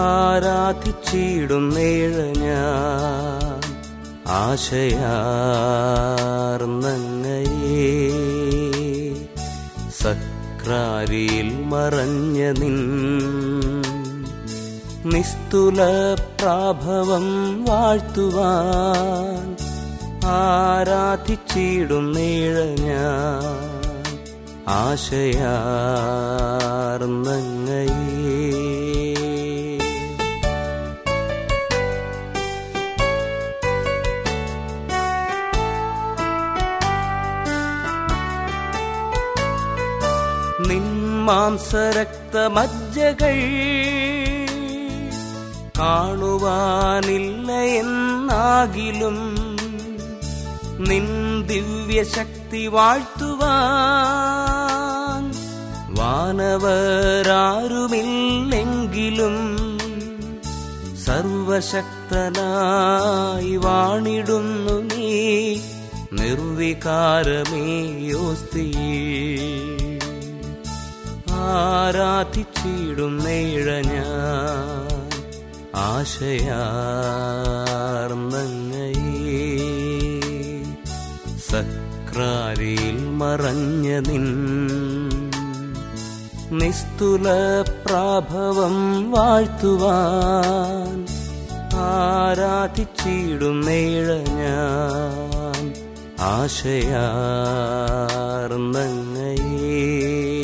ആരാധിച്ചിടും നേഴ ഞാൻ ആശയാർന്നങ്ങയെ സക്രാരിയിൽ മറഞ്ഞ നിൻ നിസ്തുല പ്രാഭവം വാഴ്ത്തുവാൻ ആരാധിച്ചിടും നേഴ ഞാൻ ആശയാർന്നങ്ങയെ നിന്മാംസരക്തമജ്ജകൾ കാണുവാനില്ല എന്നാകിലും നിൻ ദിവ്യശക്തി വാഴ്ത്തുവാൻ വാനവരാരുമില്ലെങ്കിലും സർവശക്തനായി വാണിടുന്നു നീ നിർവികാരമേ യോസ്തിയിൽ ആരാധിച്ചിടും നേഴ ഞാൻ ആശയാർന്നങ്ങയെ സക്രാരിയിൽ മറഞ്ഞ നിൻ നിസ്തുല പ്രാഭവം വാഴ്ത്തുവാൻ ആരാധിച്ചിടും നേഴ ഞാൻ ആശയാർന്നങ്ങയേ